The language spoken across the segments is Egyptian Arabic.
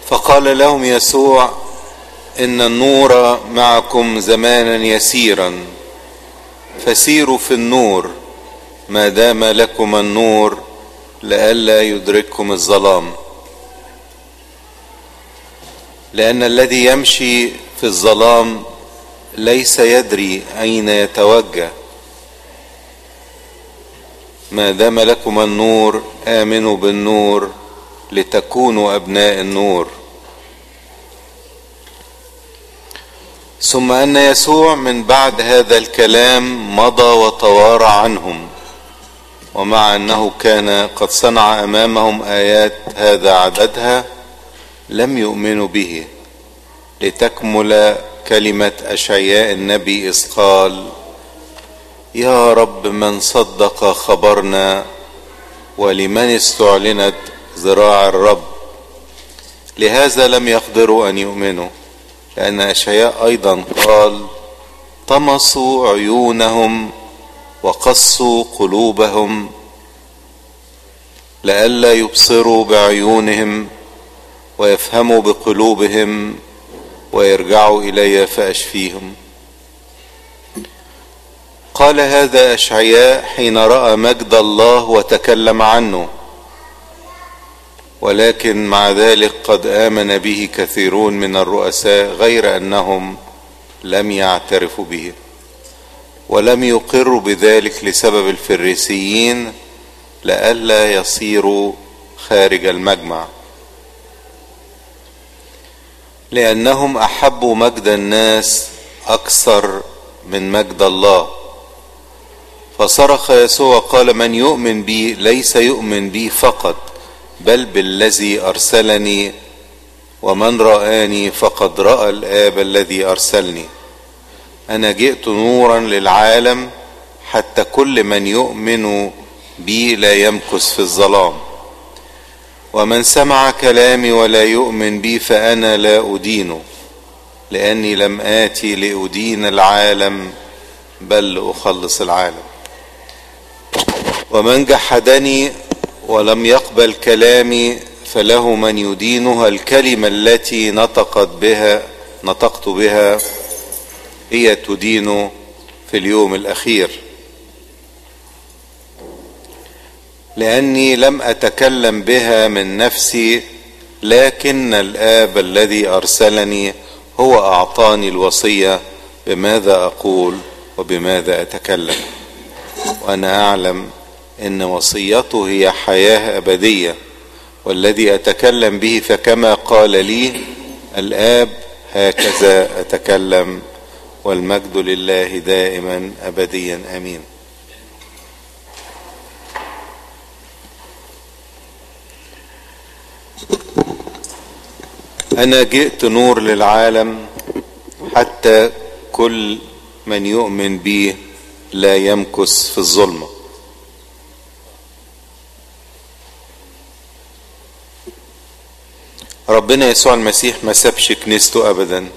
فقال لهم يسوع ان النور معكم زمانا يسيرا فسيروا في النور ما دام لكم النور لئلا يدرككم الظلام لان الذي يمشي في الظلام ليس يدري اين يتوجه ما دام لكم النور امنوا بالنور لتكونوا ابناء النور ثم ان يسوع من بعد هذا الكلام مضى وتوارى عنهم ومع انه كان قد صنع امامهم ايات هذا عددها لم يؤمنوا به لتكمل كلمه اشعياء النبي اذ قال يا رب من صدق خبرنا ولمن استعلنت ذراع الرب لهذا لم يقدروا ان يؤمنوا لان اشعياء ايضا قال طمسوا عيونهم وقصوا قلوبهم لئلا يبصروا بعيونهم ويفهموا بقلوبهم ويرجعوا الي فاشفيهم قال هذا اشعياء حين راى مجد الله وتكلم عنه ولكن مع ذلك قد امن به كثيرون من الرؤساء غير انهم لم يعترفوا به ولم يقروا بذلك لسبب الفريسيين لئلا يصيروا خارج المجمع لانهم احبوا مجد الناس اكثر من مجد الله فصرخ يسوع قال من يؤمن بي ليس يؤمن بي فقط بل بالذي ارسلني ومن رآني فقد رأى الآب الذي أرسلني أنا جئت نورا للعالم حتى كل من يؤمن بي لا يمكث في الظلام ومن سمع كلامي ولا يؤمن بي فأنا لا أدينه لأني لم آتي لأدين العالم بل لأخلص العالم ومن جحدني ولم يقبل كلامي فله من يدينها الكلمة التي نطقت بها نطقت بها هي تدين في اليوم الأخير لأني لم أتكلم بها من نفسي لكن الآب الذي أرسلني هو أعطاني الوصية بماذا أقول وبماذا أتكلم وأنا أعلم ان وصيته هي حياه ابديه والذي اتكلم به فكما قال لي الاب هكذا اتكلم والمجد لله دائما ابديا امين انا جئت نور للعالم حتى كل من يؤمن بي لا يمكث في الظلمه ربنا يسوع المسيح ما سابش كنيسته ابدا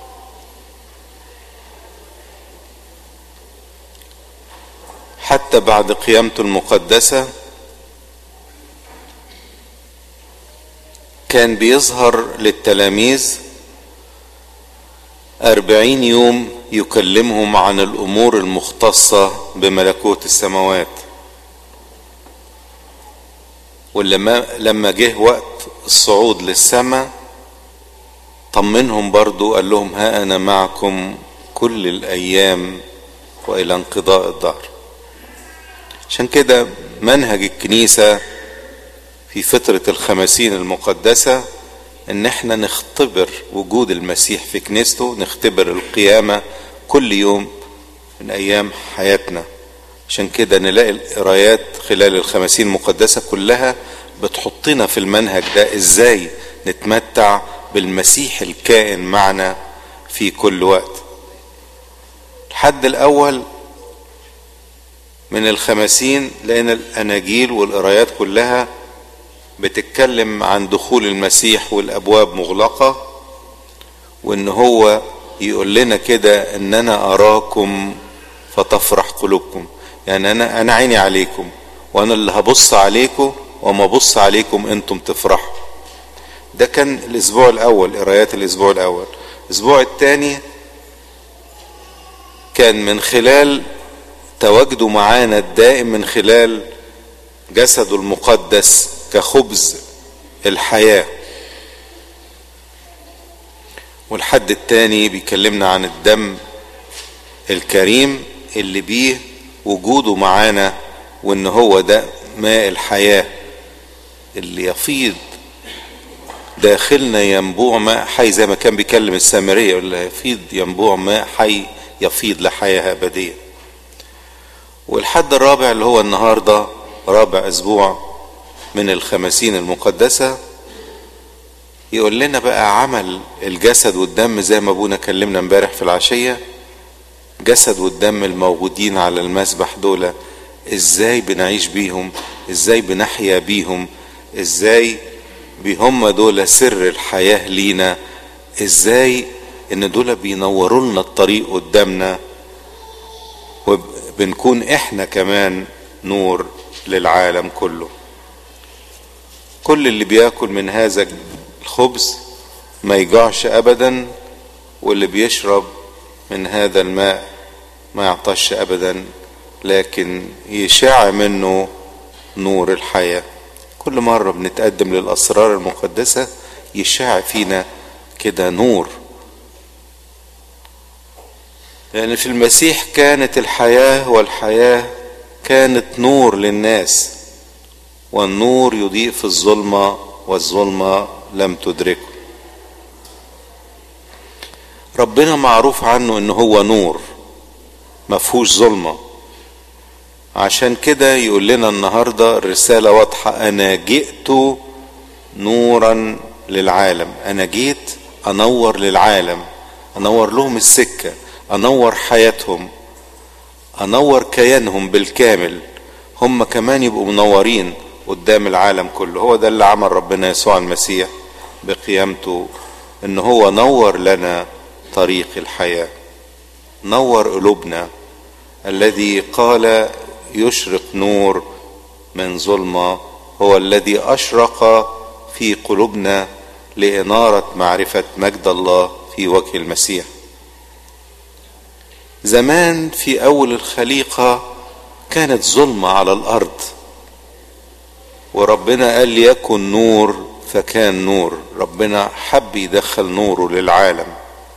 حتى بعد قيامته المقدسة كان بيظهر للتلاميذ أربعين يوم يكلمهم عن الأمور المختصة بملكوت السماوات ولما لما جه وقت الصعود للسماء طمنهم برضو قال لهم ها أنا معكم كل الأيام وإلى انقضاء الدهر عشان كده منهج الكنيسة في فترة الخمسين المقدسة ان احنا نختبر وجود المسيح في كنيسته نختبر القيامة كل يوم من ايام حياتنا عشان كده نلاقي القرايات خلال الخمسين المقدسة كلها بتحطنا في المنهج ده ازاي نتمتع بالمسيح الكائن معنا في كل وقت الحد الاول من الخمسين لان الاناجيل والقرايات كلها بتتكلم عن دخول المسيح والابواب مغلقة وان هو يقول لنا كده ان انا اراكم فتفرح قلوبكم يعني انا انا عيني عليكم وانا اللي هبص عليكم وما ابص عليكم انتم تفرحوا ده كان الاسبوع الاول قرايات الاسبوع الاول الاسبوع الثاني كان من خلال تواجده معانا الدائم من خلال جسده المقدس كخبز الحياة والحد التاني بيكلمنا عن الدم الكريم اللي بيه وجوده معانا وان هو ده ماء الحياة اللي يفيض داخلنا ينبوع ماء حي زي ما كان بيكلم السامرية ولا يفيض ينبوع ماء حي يفيض لحياة أبدية والحد الرابع اللي هو النهاردة رابع أسبوع من الخمسين المقدسة يقول لنا بقى عمل الجسد والدم زي ما ابونا كلمنا امبارح في العشية جسد والدم الموجودين على المسبح دول ازاي بنعيش بيهم ازاي بنحيا بيهم ازاي بهم دول سر الحياة لينا ازاي ان دول بينوروا لنا الطريق قدامنا وبنكون احنا كمان نور للعالم كله كل اللي بياكل من هذا الخبز ما يجوعش ابدا واللي بيشرب من هذا الماء ما يعطش ابدا لكن يشع منه نور الحياه كل مره بنتقدم للاسرار المقدسه يشع فينا كده نور لان في المسيح كانت الحياه والحياه كانت نور للناس والنور يضيء في الظلمه والظلمه لم تدركه ربنا معروف عنه ان هو نور مفهوش ظلمه عشان كده يقول لنا النهارده الرساله واضحه انا جئت نورا للعالم انا جيت انور للعالم انور لهم السكه انور حياتهم انور كيانهم بالكامل هم كمان يبقوا منورين قدام العالم كله هو ده اللي عمل ربنا يسوع المسيح بقيامته ان هو نور لنا طريق الحياه نور قلوبنا الذي قال يشرق نور من ظلمه هو الذي اشرق في قلوبنا لاناره معرفه مجد الله في وجه المسيح زمان في اول الخليقه كانت ظلمه على الارض وربنا قال يكن نور فكان نور ربنا حب يدخل نوره للعالم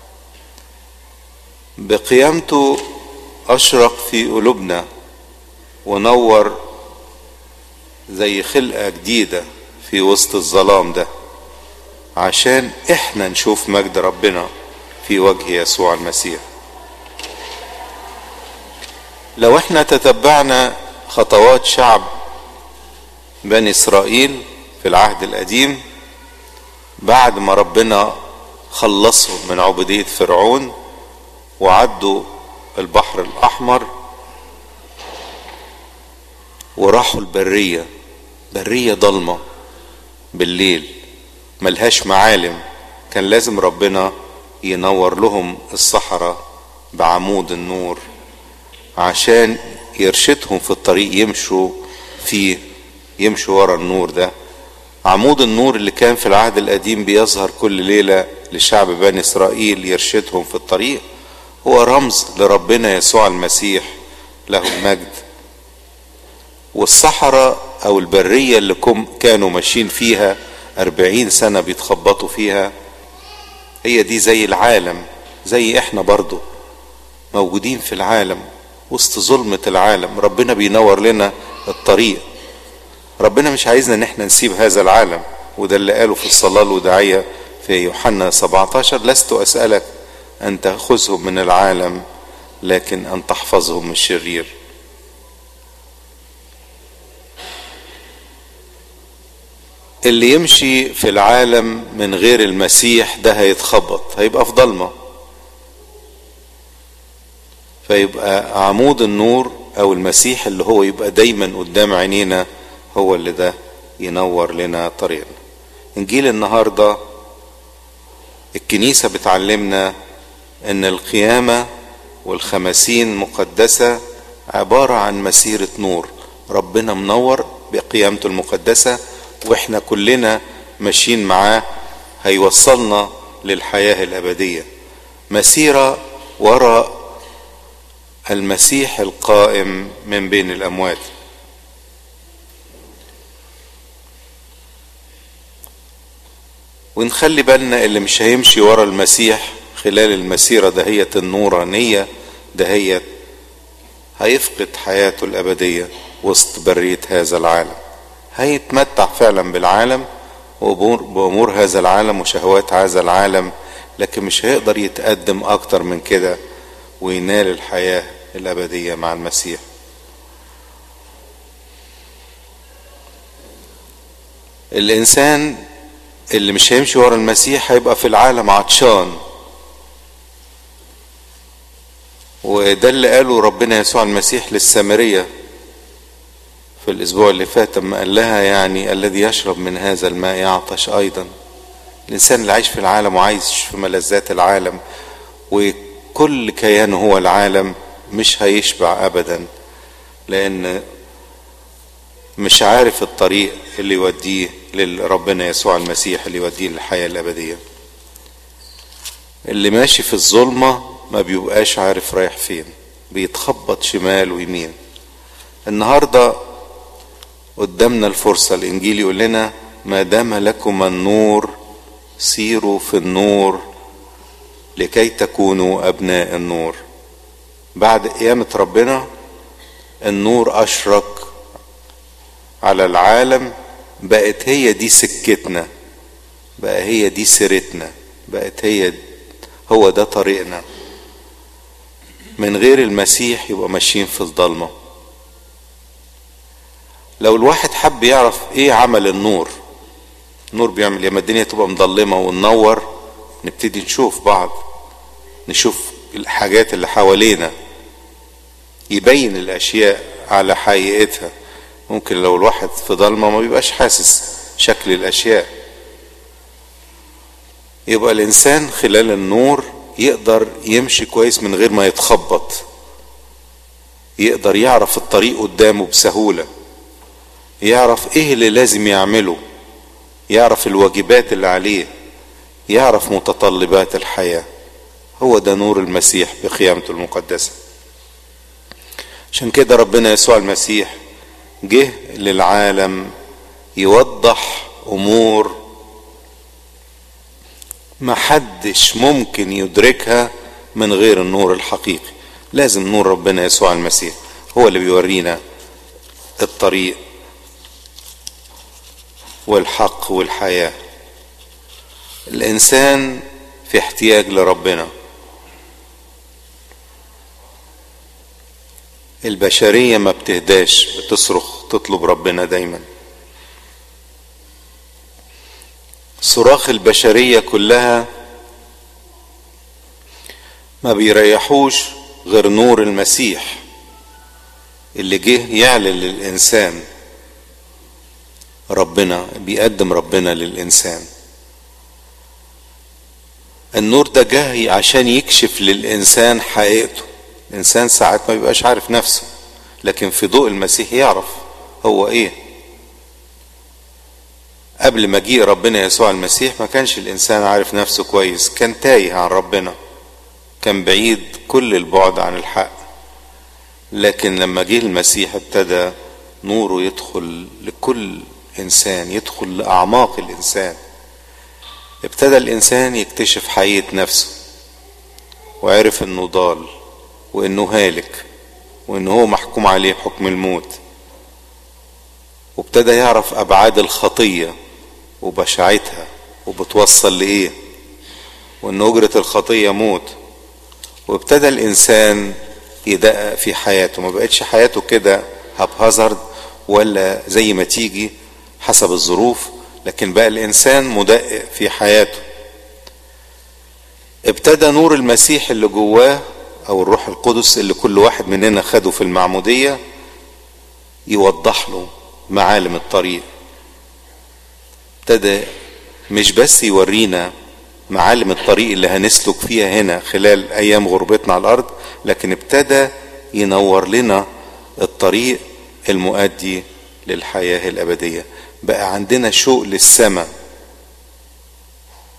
بقيامته اشرق في قلوبنا ونور زي خلقه جديده في وسط الظلام ده عشان احنا نشوف مجد ربنا في وجه يسوع المسيح لو احنا تتبعنا خطوات شعب بني اسرائيل في العهد القديم بعد ما ربنا خلصهم من عبودية فرعون وعدوا البحر الأحمر وراحوا البرية برية ضلمة بالليل ملهاش معالم كان لازم ربنا ينور لهم الصحراء بعمود النور عشان يرشدهم في الطريق يمشوا فيه يمشوا ورا النور ده عمود النور اللي كان في العهد القديم بيظهر كل ليلة لشعب بني إسرائيل يرشدهم في الطريق هو رمز لربنا يسوع المسيح له المجد والصحراء أو البرية اللي كانوا ماشيين فيها أربعين سنة بيتخبطوا فيها هي دي زي العالم زي احنا برضو موجودين في العالم وسط ظلمة العالم ربنا بينور لنا الطريق ربنا مش عايزنا ان احنا نسيب هذا العالم وده اللي قاله في الصلاة الوداعية في يوحنا 17 لست أسألك أن تأخذهم من العالم لكن أن تحفظهم من الشرير اللي يمشي في العالم من غير المسيح ده هيتخبط هيبقى في ضلمه فيبقى عمود النور او المسيح اللي هو يبقى دايما قدام عينينا هو اللي ده ينور لنا طريقنا انجيل النهارده الكنيسه بتعلمنا ان القيامه والخمسين مقدسه عباره عن مسيره نور ربنا منور بقيامته المقدسه واحنا كلنا ماشيين معاه هيوصلنا للحياة الأبدية مسيرة وراء المسيح القائم من بين الأموات ونخلي بالنا اللي مش هيمشي ورا المسيح خلال المسيرة دهية النورانية دهية هيفقد حياته الأبدية وسط برية هذا العالم هيتمتع فعلا بالعالم وبأمور هذا العالم وشهوات هذا العالم لكن مش هيقدر يتقدم أكتر من كده وينال الحياة الأبدية مع المسيح الإنسان اللي مش هيمشي ورا المسيح هيبقى في العالم عطشان وده اللي قاله ربنا يسوع المسيح للسامرية في الأسبوع اللي فات لما قال لها يعني الذي يشرب من هذا الماء يعطش أيضا الإنسان اللي عايش في العالم وعايش في ملذات العالم وكل كيانه هو العالم مش هيشبع أبدا لأن مش عارف الطريق اللي يوديه لربنا يسوع المسيح اللي يوديه للحياة الأبدية اللي ماشي في الظلمة ما بيبقاش عارف رايح فين بيتخبط شمال ويمين النهاردة قدامنا الفرصة الإنجيل يقول لنا ما دام لكم النور سيروا في النور لكي تكونوا أبناء النور بعد قيامة ربنا النور أشرق على العالم بقت هي دي سكتنا بقى هي دي سيرتنا بقت هي هو ده طريقنا من غير المسيح يبقى ماشيين في الضلمه لو الواحد حب يعرف ايه عمل النور النور بيعمل لما الدنيا تبقى مظلمه وننور نبتدي نشوف بعض نشوف الحاجات اللي حوالينا يبين الاشياء على حقيقتها ممكن لو الواحد في ضلمه ما بيبقاش حاسس شكل الاشياء يبقى الانسان خلال النور يقدر يمشي كويس من غير ما يتخبط يقدر يعرف الطريق قدامه بسهوله يعرف ايه اللي لازم يعمله يعرف الواجبات اللي عليه يعرف متطلبات الحياه هو ده نور المسيح بقيامته المقدسه عشان كده ربنا يسوع المسيح جه للعالم يوضح امور محدش ممكن يدركها من غير النور الحقيقي لازم نور ربنا يسوع المسيح هو اللي بيورينا الطريق والحق والحياه الانسان في احتياج لربنا البشريه ما بتهداش بتصرخ تطلب ربنا دايما صراخ البشريه كلها ما بيريحوش غير نور المسيح اللي جه يعلن للانسان ربنا بيقدم ربنا للإنسان النور ده جاي عشان يكشف للإنسان حقيقته الإنسان ساعات ما بيبقاش عارف نفسه لكن في ضوء المسيح يعرف هو إيه قبل مجيء ربنا يسوع المسيح ما كانش الإنسان عارف نفسه كويس كان تايه عن ربنا كان بعيد كل البعد عن الحق لكن لما جه المسيح ابتدى نوره يدخل لكل انسان يدخل لاعماق الانسان ابتدى الانسان يكتشف حقيقه نفسه وعرف انه ضال وانه هالك وانه هو محكوم عليه حكم الموت وابتدى يعرف ابعاد الخطيه وبشاعتها وبتوصل لايه وان اجره الخطيه موت وابتدى الانسان يدقق في حياته ما بقتش حياته كده هابهازارد ولا زي ما تيجي حسب الظروف لكن بقى الانسان مدقق في حياته ابتدى نور المسيح اللي جواه او الروح القدس اللي كل واحد مننا خده في المعموديه يوضح له معالم الطريق ابتدى مش بس يورينا معالم الطريق اللي هنسلك فيها هنا خلال ايام غربتنا على الارض لكن ابتدى ينور لنا الطريق المؤدي للحياه الابديه بقى عندنا شوق للسماء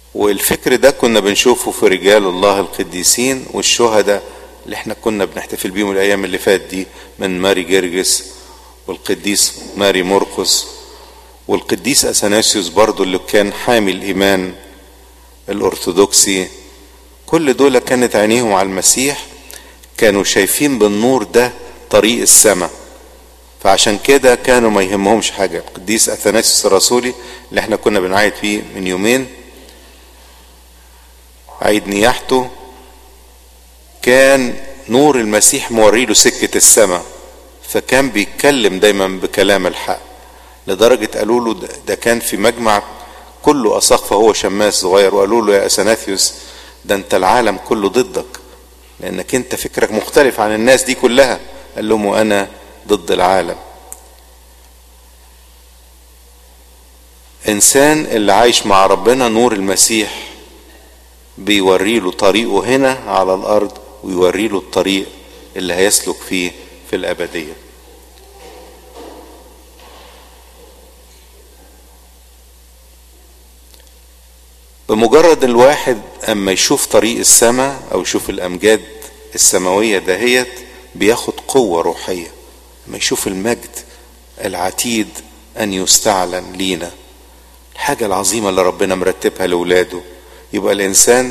والفكر ده كنا بنشوفه في رجال الله القديسين والشهداء اللي احنا كنا بنحتفل بيهم الايام اللي فات دي من ماري جرجس والقديس ماري مرقس والقديس اثناسيوس برضو اللي كان حامي الايمان الارثوذكسي كل دول كانت عينيهم على المسيح كانوا شايفين بالنور ده طريق السماء فعشان كده كانوا ما يهمهمش حاجة القديس أثناسيوس الرسولي اللي احنا كنا بنعيد فيه من يومين عيد نياحته كان نور المسيح موريله سكة السماء فكان بيتكلم دايما بكلام الحق لدرجة قالوا له ده, ده كان في مجمع كله أساقفة هو شماس صغير وقالوا له يا أثناثيوس ده أنت العالم كله ضدك لأنك أنت فكرك مختلف عن الناس دي كلها قال لهم وأنا ضد العالم إنسان اللي عايش مع ربنا نور المسيح بيوري له طريقه هنا على الأرض ويوري له الطريق اللي هيسلك فيه في الأبدية بمجرد الواحد اما يشوف طريق السماء او يشوف الامجاد السماوية دهيت بياخد قوة روحية اما يشوف المجد العتيد ان يستعلن لينا الحاجة العظيمة اللي ربنا مرتبها لولاده يبقى الانسان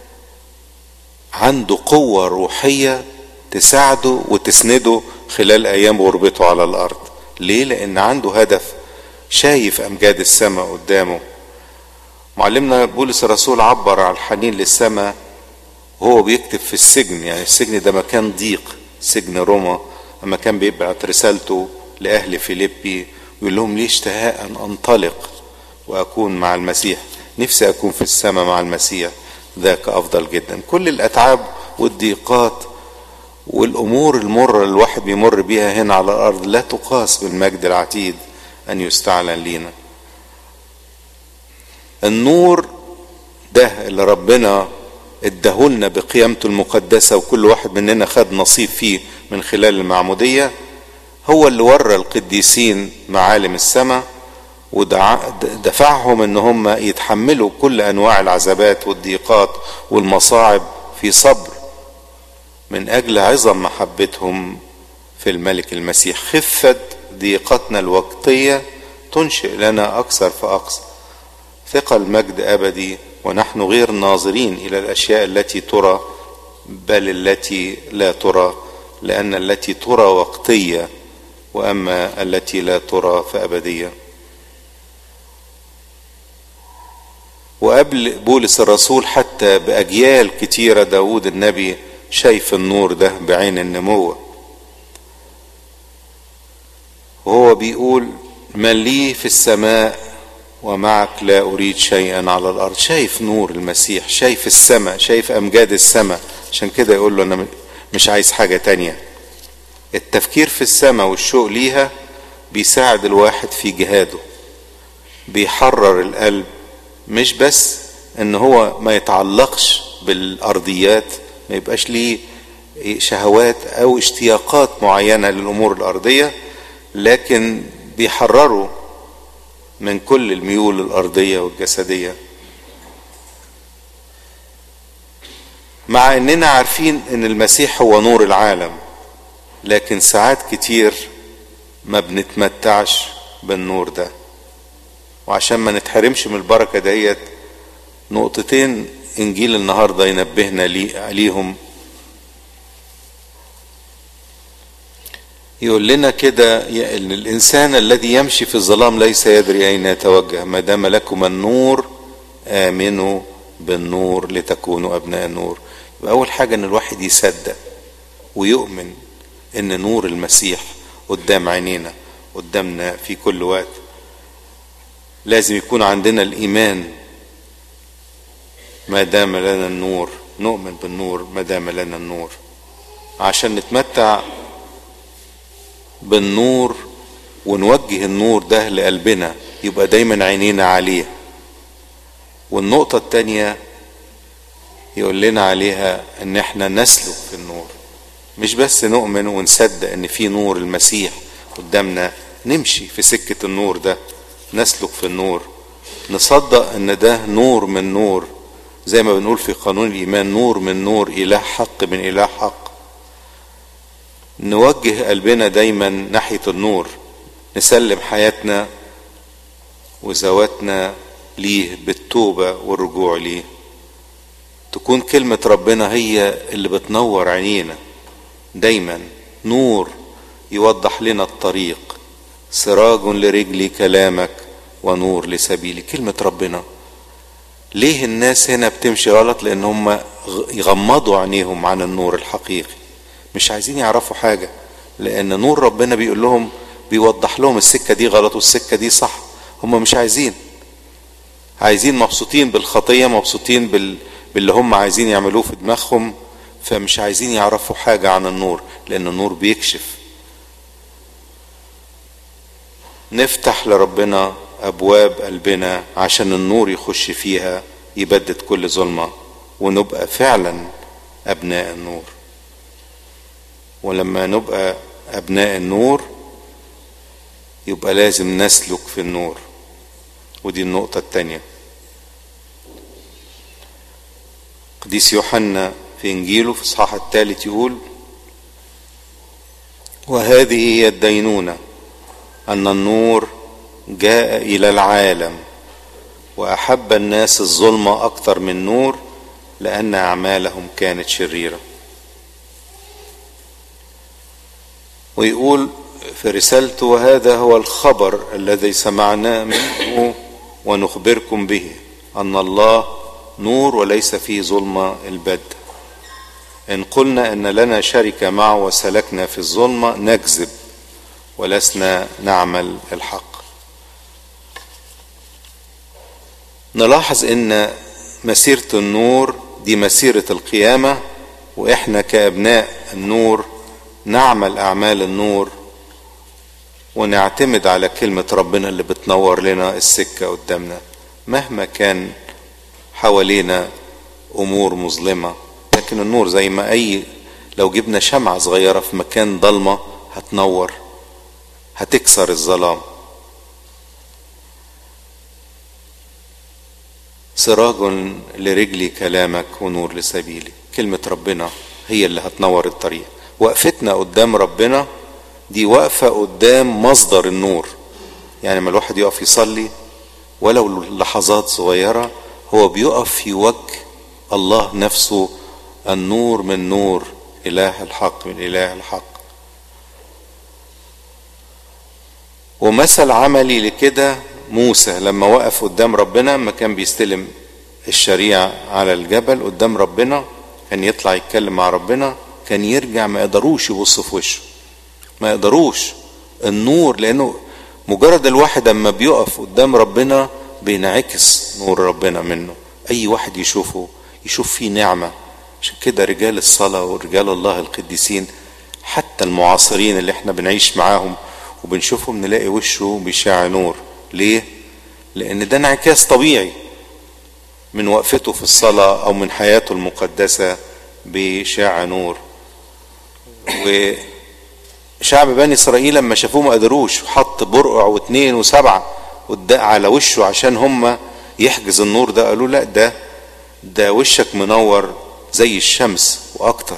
عنده قوة روحية تساعده وتسنده خلال ايام غربته على الارض ليه لان عنده هدف شايف امجاد السماء قدامه معلمنا بولس الرسول عبر عن الحنين للسماء وهو بيكتب في السجن يعني السجن ده مكان ضيق سجن روما اما كان بيبعت رسالته لاهل فيليبي ويقول لهم لي اشتهاء ان انطلق واكون مع المسيح نفسي اكون في السماء مع المسيح ذاك افضل جدا كل الاتعاب والضيقات والامور المره اللي الواحد بيمر بيها هنا على الارض لا تقاس بالمجد العتيد ان يستعلن لينا النور ده اللي ربنا ادهولنا بقيامته المقدسة وكل واحد مننا خد نصيب فيه من خلال المعمودية هو اللي ورى القديسين معالم السماء ودفعهم ان هم يتحملوا كل انواع العذابات والضيقات والمصاعب في صبر من اجل عظم محبتهم في الملك المسيح خفت ضيقتنا الوقتية تنشئ لنا اكثر فاكثر ثقل مجد ابدي ونحن غير ناظرين الى الاشياء التي ترى بل التي لا ترى لان التي ترى وقتيه واما التي لا ترى فابديه وقبل بولس الرسول حتى باجيال كتيره داود النبي شايف النور ده بعين النموه وهو بيقول من لي في السماء ومعك لا أريد شيئا على الأرض شايف نور المسيح شايف السماء شايف أمجاد السماء عشان كده يقول له أنا مش عايز حاجة تانية التفكير في السماء والشوق ليها بيساعد الواحد في جهاده بيحرر القلب مش بس ان هو ما يتعلقش بالارضيات ما يبقاش ليه شهوات او اشتياقات معينه للامور الارضيه لكن بيحرره من كل الميول الارضيه والجسديه مع اننا عارفين ان المسيح هو نور العالم لكن ساعات كتير ما بنتمتعش بالنور ده وعشان ما نتحرمش من البركه ديت نقطتين انجيل النهارده ينبهنا لي عليهم يقول لنا كده ان الانسان الذي يمشي في الظلام ليس يدري اين يتوجه ما دام لكم النور امنوا بالنور لتكونوا ابناء النور يبقى اول حاجه ان الواحد يصدق ويؤمن ان نور المسيح قدام عينينا قدامنا في كل وقت لازم يكون عندنا الايمان ما دام لنا النور نؤمن بالنور ما دام لنا النور عشان نتمتع بالنور ونوجه النور ده لقلبنا يبقى دايما عينينا عليه والنقطة التانية يقول لنا عليها ان احنا نسلك في النور مش بس نؤمن ونصدق ان في نور المسيح قدامنا نمشي في سكة النور ده نسلك في النور نصدق ان ده نور من نور زي ما بنقول في قانون الايمان نور من نور اله حق من اله حق نوجه قلبنا دايما ناحيه النور نسلم حياتنا وذواتنا ليه بالتوبه والرجوع ليه تكون كلمه ربنا هي اللي بتنور عينينا دايما نور يوضح لنا الطريق سراج لرجلي كلامك ونور لسبيلي كلمة ربنا ليه الناس هنا بتمشي غلط لان هم يغمضوا عينيهم عن النور الحقيقي مش عايزين يعرفوا حاجة لان نور ربنا بيقول لهم بيوضح لهم السكة دي غلط والسكة دي صح هم مش عايزين عايزين مبسوطين بالخطية مبسوطين بال... باللي هم عايزين يعملوه في دماغهم فمش عايزين يعرفوا حاجة عن النور لان النور بيكشف نفتح لربنا ابواب قلبنا عشان النور يخش فيها يبدد كل ظلمه ونبقى فعلا ابناء النور ولما نبقى ابناء النور يبقى لازم نسلك في النور ودي النقطه الثانيه قديس يوحنا في انجيله في الاصحاح الثالث يقول وهذه هي الدينونه ان النور جاء الى العالم واحب الناس الظلمه اكثر من نور لان اعمالهم كانت شريره ويقول في رسالته وهذا هو الخبر الذي سمعناه منه ونخبركم به ان الله نور وليس فيه ظلمه البد ان قلنا ان لنا شركه معه وسلكنا في الظلمه نكذب ولسنا نعمل الحق نلاحظ ان مسيرة النور دي مسيرة القيامة واحنا كابناء النور نعمل اعمال النور ونعتمد على كلمة ربنا اللي بتنور لنا السكة قدامنا مهما كان حوالينا امور مظلمة لكن النور زي ما اي لو جبنا شمعة صغيرة في مكان ضلمة هتنور هتكسر الظلام سراج لرجلي كلامك ونور لسبيلي كلمة ربنا هي اللي هتنور الطريق وقفتنا قدام ربنا دي واقفة قدام مصدر النور يعني ما الواحد يقف يصلي ولو لحظات صغيرة هو بيقف في وجه الله نفسه النور من نور إله الحق من إله الحق ومثل عملي لكده موسى لما وقف قدام ربنا ما كان بيستلم الشريعة على الجبل قدام ربنا كان يطلع يتكلم مع ربنا كان يرجع ما يقدروش يبصوا في وشه ما يقدروش النور لانه مجرد الواحد اما بيقف قدام ربنا بينعكس نور ربنا منه اي واحد يشوفه يشوف فيه نعمة عشان كده رجال الصلاة ورجال الله القديسين حتى المعاصرين اللي احنا بنعيش معاهم وبنشوفهم نلاقي وشه بيشع نور ليه لان ده انعكاس طبيعي من وقفته في الصلاة او من حياته المقدسة بيشع نور وشعب بني اسرائيل لما شافوه ما قدروش حط برقع واثنين وسبعة والدق على وشه عشان هم يحجز النور ده قالوا لا ده ده وشك منور زي الشمس واكتر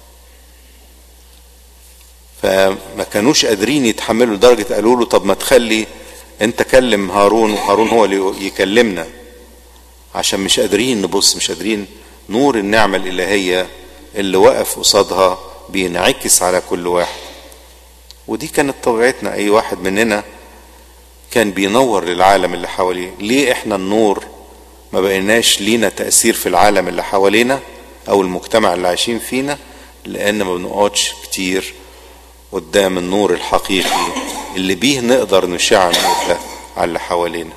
فما كانوش قادرين يتحملوا لدرجة قالوا له طب ما تخلي انت كلم هارون وهارون هو اللي يكلمنا عشان مش قادرين نبص مش قادرين نور النعمة الإلهية اللي وقف قصادها بينعكس على كل واحد ودي كانت طبيعتنا أي واحد مننا كان بينور للعالم اللي حواليه ليه احنا النور ما بقيناش لينا تأثير في العالم اللي حوالينا أو المجتمع اللي عايشين فينا لأن ما بنقعدش كتير قدام النور الحقيقي اللي بيه نقدر نشع النور ده على اللي حوالينا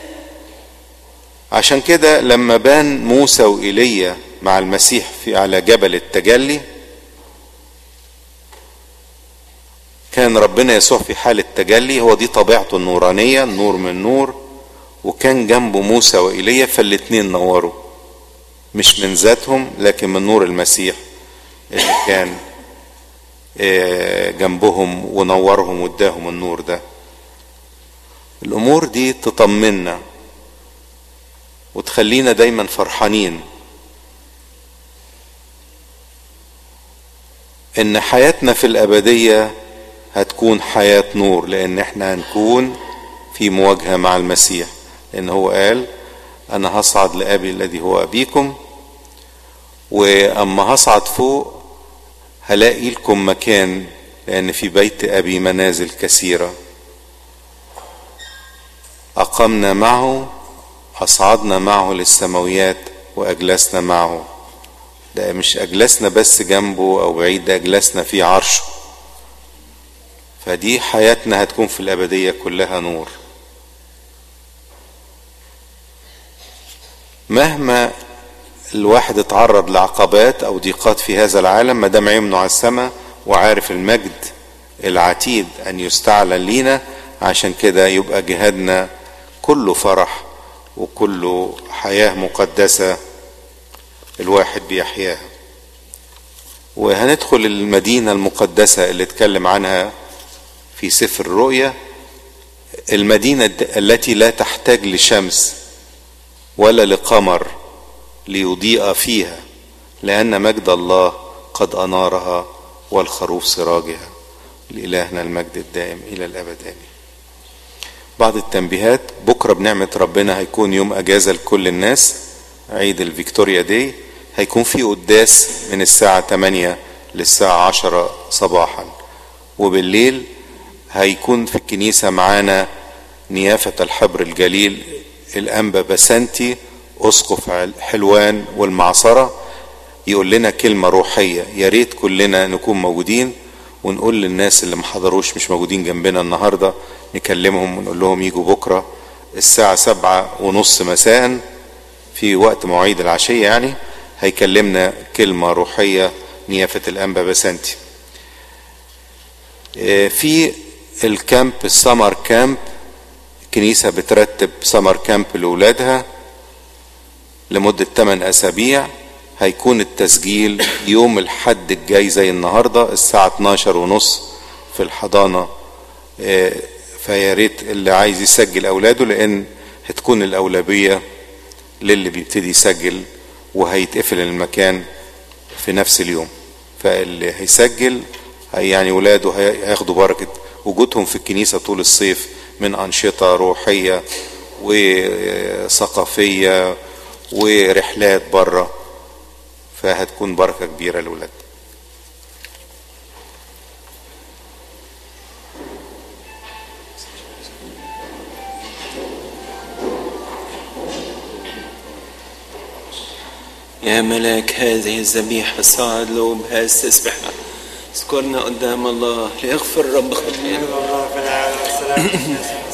عشان كده لما بان موسى وإيليا مع المسيح في على جبل التجلي كان ربنا يسوع في حالة تجلي هو دي طبيعته النورانية النور من نور وكان جنبه موسى وإيليا فالاتنين نوروا مش من ذاتهم لكن من نور المسيح اللي كان جنبهم ونورهم واداهم النور ده الامور دي تطمنا وتخلينا دايما فرحانين ان حياتنا في الابديه هتكون حياه نور لان احنا هنكون في مواجهه مع المسيح لان هو قال انا هصعد لابي الذي هو ابيكم واما هصعد فوق هلاقي لكم مكان لان في بيت ابي منازل كثيره اقمنا معه اصعدنا معه للسماويات واجلسنا معه ده مش اجلسنا بس جنبه او بعيد ده اجلسنا في عرشه فدي حياتنا هتكون في الابديه كلها نور مهما الواحد اتعرض لعقبات او ضيقات في هذا العالم ما دام عينه على السماء وعارف المجد العتيد ان يستعلن لينا عشان كده يبقى جهادنا كله فرح وكله حياه مقدسه الواحد بيحياها وهندخل المدينه المقدسه اللي اتكلم عنها في سفر الرؤيا المدينه التي لا تحتاج لشمس ولا لقمر ليضيء فيها لأن مجد الله قد أنارها والخروف سراجها لإلهنا المجد الدائم إلى الأبد آمين بعض التنبيهات بكرة بنعمة ربنا هيكون يوم أجازة لكل الناس عيد الفيكتوريا دي هيكون في قداس من الساعة 8 للساعة 10 صباحا وبالليل هيكون في الكنيسة معانا نيافة الحبر الجليل الأنبا بسنتي أسقف حلوان والمعصرة يقول لنا كلمة روحية يا ريت كلنا نكون موجودين ونقول للناس اللي ما حضروش مش موجودين جنبنا النهاردة نكلمهم ونقول لهم يجوا بكرة الساعة سبعة ونص مساء في وقت مواعيد العشية يعني هيكلمنا كلمة روحية نيافة الأنبا بسنتي في الكامب السمر كامب الكنيسة بترتب سمر كامب لأولادها لمدة 8 أسابيع هيكون التسجيل يوم الحد الجاي زي النهاردة الساعة 12 ونص في الحضانة فيا ريت اللي عايز يسجل أولاده لأن هتكون الأولوية للي بيبتدي يسجل وهيتقفل المكان في نفس اليوم فاللي هيسجل يعني ولاده هياخدوا بركة وجودهم في الكنيسة طول الصيف من أنشطة روحية وثقافية ورحلات بره فهتكون بركة كبيرة للولاد يا ملاك هذه الذبيحة ساعد له بهذه التسبيحة اذكرنا قدام الله ليغفر رب خطايانا الله في العالم